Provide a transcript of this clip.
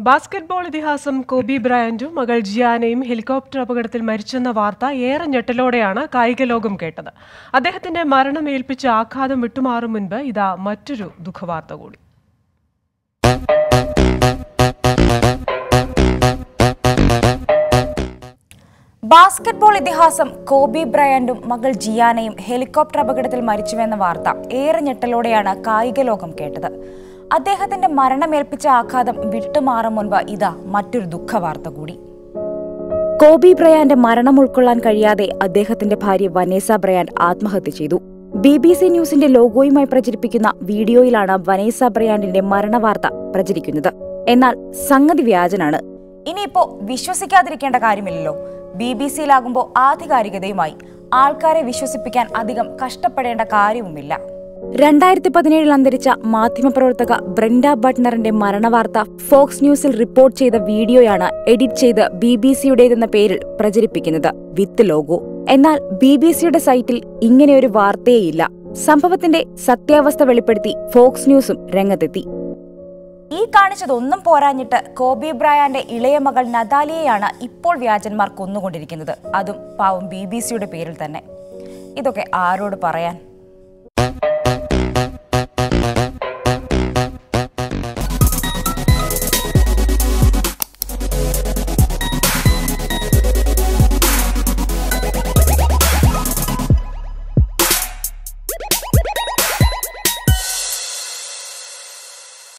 basketball ഇതിഹാസം കോബി ബ്രയന്റും മകൾ ജിയാനയും helicopter അപകടത്തിൽ മരിച്ചെന്ന വാർത്ത ഏറെ ഞെട്ടലോടെയാണ് കായിക ലോകം കേട്ടത് അദ്ദേഹത്തിന്റെ മരണം ഏൽപ്പിച്ച ആഘാതം വിട്ടുമാറും മുൻപ് ഇതാ മറ്റൊരു ദുഃഖവാർത്ത കൂടി ബാസ്കറ്റ്ബോൾ ഇതിഹാസം കോബി ബ്രയാൻഡും മകൾ ജിയാനയും ഹെലികോപ്റ്റർ അപകടത്തിൽ മരിച്ചുവെന്ന വാർത്ത ഏറെ ഞെട്ടലോടെയാണ് കായിക ലോകം കേട്ടത് അദ്ദേഹത്തിന്റെ മരണമേൽപ്പിച്ച ആഘാതം വിട്ടുമാറും മുൻപ് ഇതാ മറ്റൊരു ദുഃഖവാർത്ത കൂടി കോബി ബ്രയാന്റെ മരണം ഉൾക്കൊള്ളാൻ കഴിയാതെ അദ്ദേഹത്തിന്റെ ഭാര്യ വനേസ ബ്രയാൻഡ് ആത്മഹത്യ ചെയ്തു ബി ബി സി ന്യൂസിന്റെ ലോഗോയുമായി പ്രചരിപ്പിക്കുന്ന വീഡിയോയിലാണ് വനേസ ബ്രയാൻഡിന്റെ മരണവാർത്ത പ്രചരിക്കുന്നത് എന്നാൽ സംഗതി വ്യാജനാണ് ഇനിയിപ്പോ വിശ്വസിക്കാതിരിക്കേണ്ട കാര്യമില്ലല്ലോ ബി ബി സിയിലാകുമ്പോൾ ആധികാരികതയുമായി ആൾക്കാരെ വിശ്വസിപ്പിക്കാൻ അധികം കഷ്ടപ്പെടേണ്ട കാര്യവുമില്ല രണ്ടായിരത്തി പതിനേഴിൽ അന്തരിച്ച മാധ്യമപ്രവർത്തക ബ്രെൻഡ ബട്ട്നറിന്റെ മരണവാർത്ത ഫോക്സ് ന്യൂസിൽ റിപ്പോർട്ട് ചെയ്ത വീഡിയോയാണ് എഡിറ്റ് ചെയ്ത് ബി ബി സിയുടേതെന്ന പേരിൽ പ്രചരിപ്പിക്കുന്നത് വിത്ത് ലോഗോ എന്നാൽ ബി ബി സിയുടെ സൈറ്റിൽ ഇങ്ങനെയൊരു വാർത്തയേയില്ല സംഭവത്തിന്റെ സത്യാവസ്ഥ വെളിപ്പെടുത്തി ഫോക്സ് ന്യൂസും രംഗത്തെത്തി ഈ കാണിച്ചതൊന്നും പോരാഞ്ഞിട്ട് കോബി ബ്രയാന്റെ ഇളയ മകൾ നദാലിയെയാണ് ഇപ്പോൾ വ്യാജന്മാർ കൊന്നുകൊണ്ടിരിക്കുന്നത് അതും പാവം ബി ബി സിയുടെ പേരിൽ തന്നെ ഇതൊക്കെ ആരോട് പറയാൻ